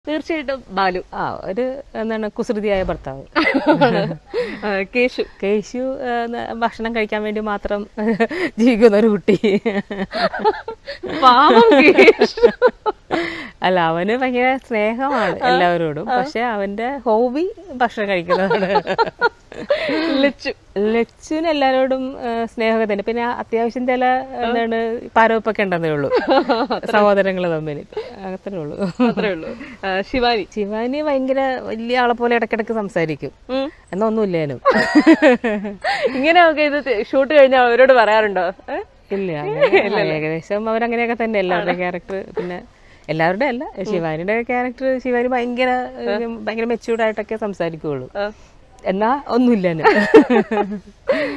തീർച്ചയായിട്ടും ബാലു ആ ഒരു എന്താണ് കുസൃതിയായ ഭർത്താവ് ആ, കേശു കേശു ആ, ന- ഭക്ഷണം കഴിക്കാൻ വേണ്ടി മാത്രം ജീവിക്കുന്ന ഒരു കുട്ടി പാവം കേശു അല്ല അവന് ഭയങ്കര സ്നേഹമാണ് എല്ലാവരോടും പക്ഷെ അവന്റെ ഹോബി ഭക്ഷണം കഴിക്കുന്നതാണ് ലച്ചു ലച്ചുവിന് എല്ലാവരോടും ആ, സ്നേഹമൊക്കെ തന്നെ പിന്നെ അത്യാവശ്യം ചില എന്താണ് പാരവപ്പൊക്കെ ഉണ്ടെന്നേ ഉള്ളൂ സഹോദരങ്ങൾ തമ്മിൽ അത്രേ ഉള്ളൂ അത്രേ ഉള്ളൂ ആ, ശിവാനി ശിവാനി ഭയങ്കര വലിയ ആളെ പോലെ ഇടയ്ക്കിടയ്ക്ക് സംസാരിക്കും ഉം. എന്നാ ഒന്നുമില്ലേനും ഇങ്ങനെയൊക്കെ ഇത് ഷൂട്ട് കഴിഞ്ഞാൽ അവരോട് പറയാറുണ്ടോ ഏ? ഇല്ല അങ്ങനെ ഏകദേശം അവരങ്ങനെയൊക്കെ തന്നെ എല്ലാവരുടെ ക്യാരക്ടർ പിന്നെ എല്ലാവരുടെ അല്ല ശിവാനിയുടെ ക്യാരക്ടർ ശിവാനി ഭയങ്കര ഏഹ്, ഭയങ്കര മെച്ചൂർഡ് ആയിട്ടൊക്കെ സംസാരിക്കുകയുള്ളൂ ആ. എന്നാ ഒന്നുമില്ലേനും